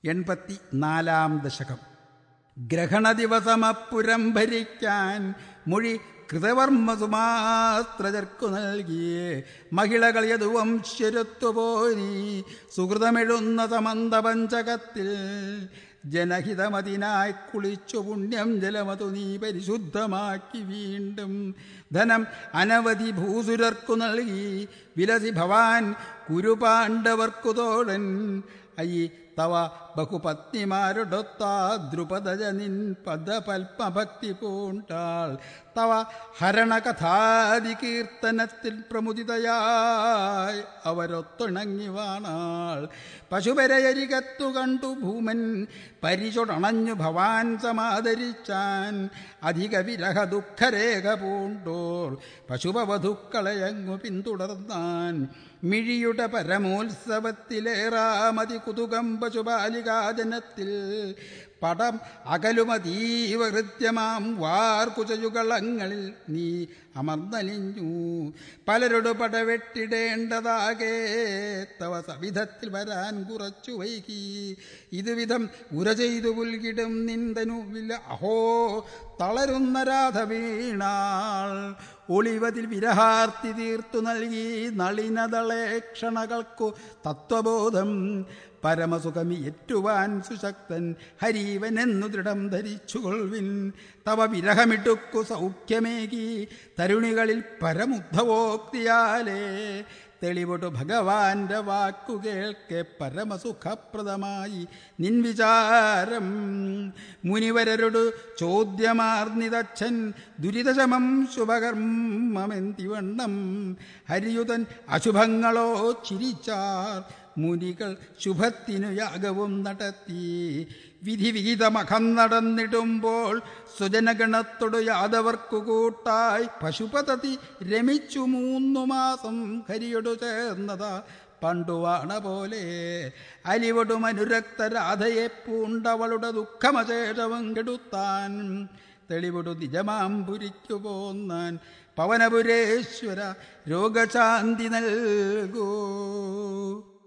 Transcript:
എൺപത്തി നാലാം ദശകം ഗ്രഹണ ദിവസമപ്പുരം ഭരിക്കാൻ മൊഴി കൃതവർമ്മ സുമാസ്ത്രജർക്കു നൽകിയേ മഹിളകൾ യദുവംശ്യരുത്തുപോരി സുഹൃതമെഴുന്ന സമന്ത പഞ്ചകത്തിൽ ജനഹിതമതിനായി കുളിച്ചു പുണ്യം ജലമതു നീ പരിശുദ്ധമാക്കി വീണ്ടും ധനം അനവധി ഭൂസുരർക്കു നൽകി വിലസി ഭവാൻ കുരുപാണ്ഡവർക്കു തോഴൻ അയി തവ ബഹുപത്നിമാരുടൊത്താ ദ്രുപദജ നിൻ പദപൽപഭക്തി പൂണ്ടാൾ തവ ഹരണകഥാദി കീർത്തനത്തിൽ പ്രമുദിതയായി അവരൊത്തിണങ്ങി വാണാൾ പശുപരയരികത്തു കണ്ടു ഭൂമൻ പരിചൊടണഞ്ഞു ഭവാൻ സമാദരിച്ചാൻ അധിക വിരഹ ദുഃഖരേഖ പൂണ്ടോർ പശുപവധുക്കളയങ്ങു പിന്തുടർന്നാൻ മിഴിയുടെ പരമോത്സവത്തിലേറാമതി കുതുകം പശുപാലികാജനത്തിൽ പടം അകലുമതീവ ഹൃദ്യമാം വാർക്കുചയുകളങ്ങളിൽ നീ അമർന്നലിഞ്ഞു പലരോട് പടവെട്ടിടേണ്ടതാകെ തവ സവിധത്തിൽ വരാൻ കുറച്ചു വൈകി ഇതുവിധം ഉര ചെയ്തു പുൽകിടും നിന്ദനുവില്ല അഹോ തളരുന്ന രാധ വീണാൾ ഒളിവതിൽ വിരഹാർത്തി തീർത്തു നൽകി നളിനദളേക്ഷണകൾക്കു തത്വബോധം പരമസുഖമി ഏറ്റുവാൻ സുശക്തൻ ഹരീവനെന്നു ദൃഢം ധരിച്ചുകൊൾവിൻ തവ വിരഹമിട്ടുക്കു സൗഖ്യമേകി തരുണികളിൽ പരമുദ്ധവോക്തിയാലേ തെളിവൊട്ടു ഭഗവാന്റെ വാക്കു കേൾക്കെ പരമസുഖപ്രദമായി നിൻ വിചാരം മുനിവരരോട് ചോദ്യമാർന്നിതച്ഛൻ ദുരിതശമം ശുഭകർമ്മമെന്തിവണ്ണം ഹരിയുതൻ അശുഭങ്ങളോ ചിരിച്ചാർ മുനികൾ ശുഭത്തിനു യാഗവും നടത്തി വിധി വിഹിതമഖം നടന്നിടുമ്പോൾ സ്വജനഗണത്തോട് യാദവർക്കു കൂട്ടായി പശുപതതി രമിച്ചു മൂന്നു മാസം ഹരിയോടു ചേർന്നതാ പണ്ടുവാണ പോലെ അലിവടും അനുരക്ത രാധയെ പൂണ്ടവളുടെ ദുഃഖമശേഷവും കെടുത്താൻ തെളിവൊടു നിജമാംപുരിക്കു പോന്നാൻ പവനപുരേശ്വര രോഗശാന്തി നൽകൂ